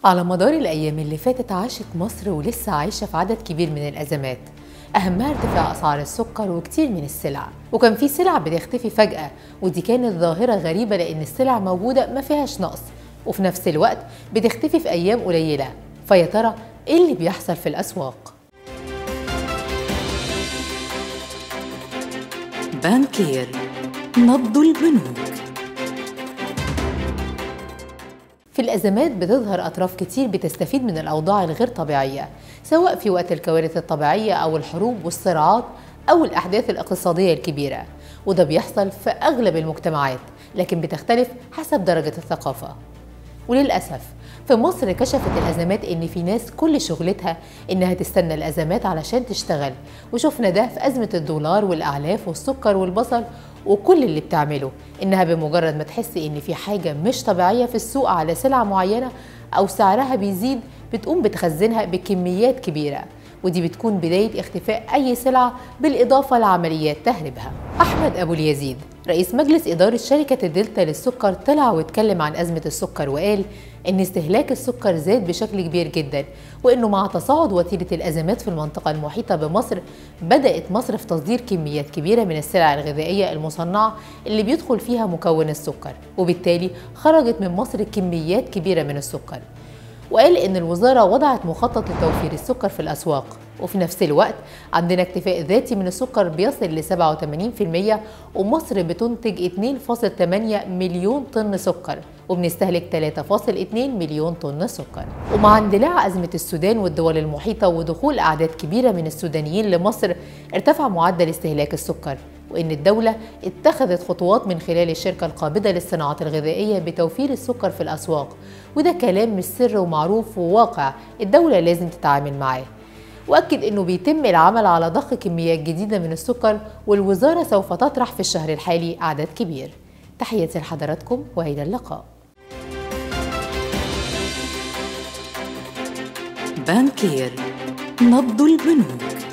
على مدار الأيام اللي فاتت عاشت مصر ولسه عايشة في عدد كبير من الأزمات أهمها ارتفاع أسعار السكر وكتير من السلع وكان في سلع بتختفي فجأة ودي كانت ظاهرة غريبة لأن السلع موجودة ما فيهاش نقص وفي نفس الوقت بتختفي في أيام قليلة فيا ترى إيه اللي بيحصل في الأسواق؟ بانكير نبض البنوك في الأزمات بتظهر أطراف كتير بتستفيد من الأوضاع الغير طبيعية سواء في وقت الكوارث الطبيعية أو الحروب والصراعات أو الأحداث الاقتصادية الكبيرة وده بيحصل في أغلب المجتمعات لكن بتختلف حسب درجة الثقافة وللأسف في مصر كشفت الأزمات إن في ناس كل شغلتها إنها تستنى الأزمات علشان تشتغل وشفنا ده في أزمة الدولار والأعلاف والسكر والبصل وكل اللي بتعمله إنها بمجرد ما تحس إن في حاجة مش طبيعية في السوق على سلعة معينة أو سعرها بيزيد بتقوم بتخزنها بكميات كبيرة ودي بتكون بداية اختفاء أي سلعة بالإضافة لعمليات تهريبها أحمد أبو اليزيد رئيس مجلس إدارة شركة الدلتا للسكر طلع واتكلم عن أزمة السكر وقال إن استهلاك السكر زاد بشكل كبير جدا وإنه مع تصاعد وتيرة الأزمات في المنطقة المحيطة بمصر بدأت مصر في تصدير كميات كبيرة من السلع الغذائية المصنعة اللي بيدخل فيها مكون السكر وبالتالي خرجت من مصر كميات كبيرة من السكر وقال إن الوزارة وضعت مخطط لتوفير السكر في الأسواق وفي نفس الوقت عندنا اكتفاء ذاتي من السكر بيصل ل 87% ومصر بتنتج 2.8 مليون طن سكر وبنستهلك 3.2 مليون طن سكر ومع اندلاع أزمة السودان والدول المحيطة ودخول أعداد كبيرة من السودانيين لمصر ارتفع معدل استهلاك السكر وإن الدولة اتخذت خطوات من خلال الشركة القابضة للصناعات الغذائية بتوفير السكر في الأسواق وده كلام مش سر ومعروف وواقع الدولة لازم تتعامل معاه وأكد أنه بيتم العمل على ضخ كميات جديدة من السكر والوزارة سوف تطرح في الشهر الحالي أعداد كبير تحياتي لحضراتكم وإلى اللقاء بانكير نبض البنوك